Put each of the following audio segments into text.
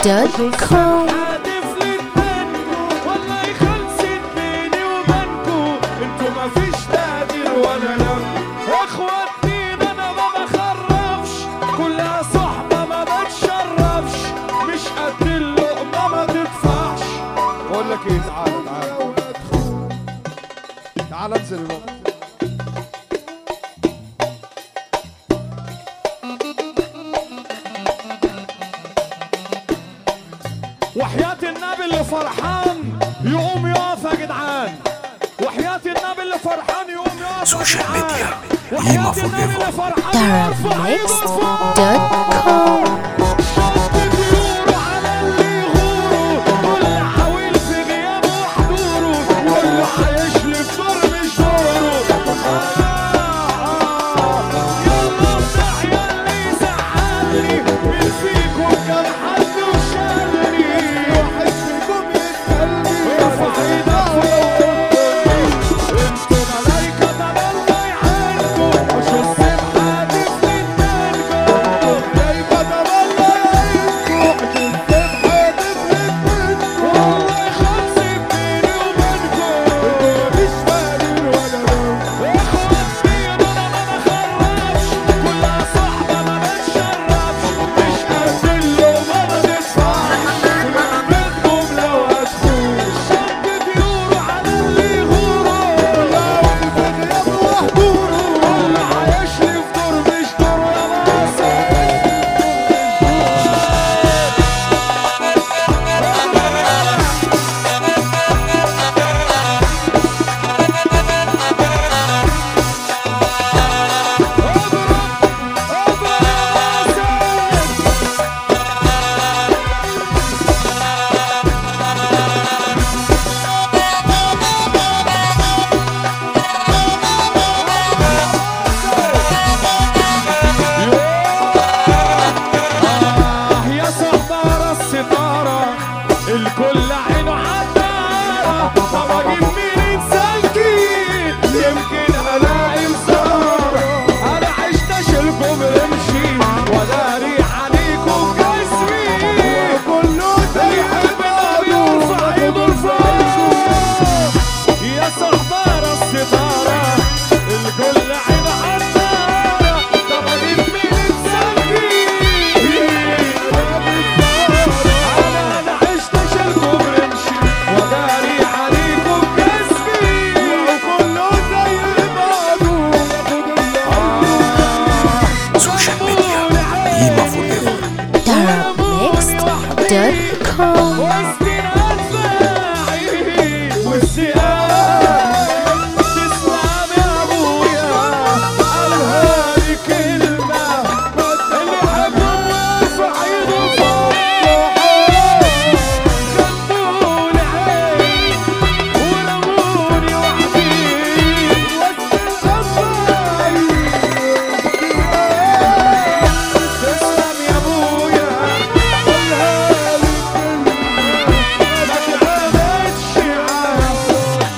com هادف للتانجو والله خلصت بيني وبينكو انتو مفيش تقدير ولا لم اخواتي انا ما بخرفش كلها صحبة ما بتشرفش مش قد اللقمة ما تدفعش بقول لك ايه تعالى تعالى تعالى انزل الوقت وحياة النبي اللي فرحان يقوم يقف يا جدعان وحياة النبي اللي فرحان يقوم يقف يا سوشيال جدعان. ميديا. وحياة يما النبي forever. اللي فرحان يرفع ايده لفوق. darabmixed.com شط طيوره على اللي يغوره كل حاويل في غيابه وحضوره كله هيشلف دور مش دوره آه، آه. يلا ابدع يا اللي زعلني مين فيكم كان حد وشالني واحد فيكم يسألني ويرفع ايدك فوق انتوا ملايكة طب الله يعينكم مش السمحة تفلت منكم ملايكة طب الله يعينكم مش السمحة تفلت منكم والله خلصت بيني وبينكم مفيش فقير ولا غني اخواتي انا ما بخرفش كلها صحبة ما بتشرفش مش قد اللقمة ما تدفعش منكم لو هتفوز شد يورو على اللي يغوره لو في غيابه وحضوره والله هيشلف دور مش دوره يا مصر آه يا صحبارة الستارة الكل عينه عالدارة طب اجيب مين سلكين يمكن الاقي مسارة انا عشت اشيلكم امشي وداري عليكم جسمي وكله يحب يرفع ايده لفوق يا صحبارة الستارة الكل عينه عالدارة طب اجيب مين سلكين انا انا عشت اشيلكم رمشي وداري عليكم كسبي وكله زي بعضه ياخد سوشيال ميديا يما فوريفر darabmixed.com وسطي أدفاعي والسئام تسلم يا أبويا قالها لي كلمة اللي يحبه يرفع إيده فوق خدوني عين ورموني وحدي وسط الغفاي تسلم يا أبويا قالها لي كلمة ما تعبتش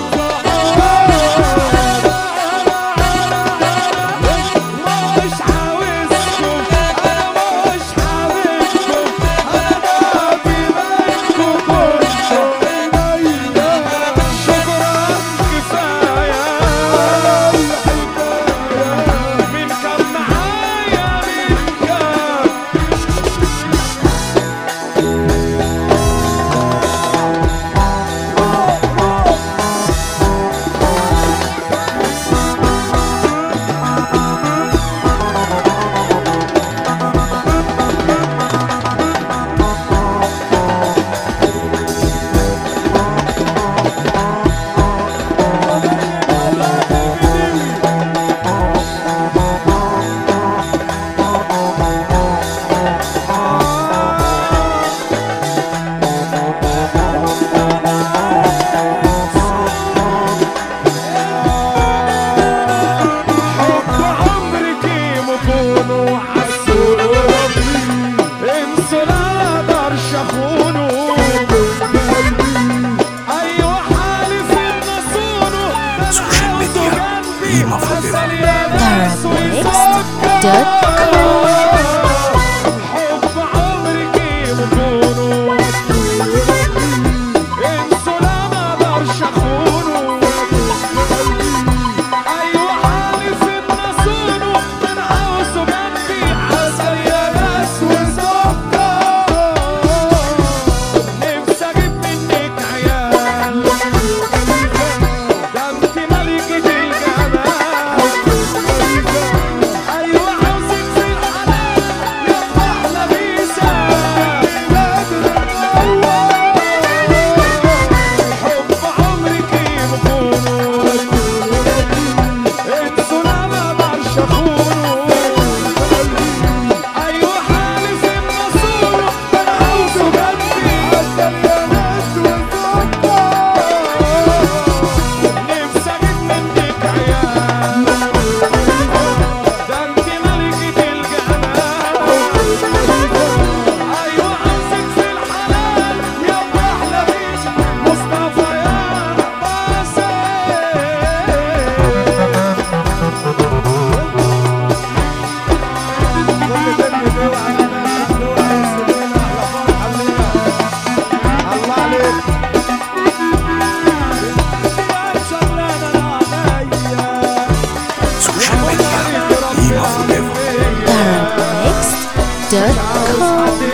مش عاوزكم انا مش حاببكم انا باقي منكم كنتم شكرا كفايه من كان معايا من كان حب عمرك مكونوا عالسرور انسوا لا اقدرش اخونه ايوه حالف النصونه سوشيال ميديا يما فوريفر darabmixed.com حب عمرك مكونه عاوز حد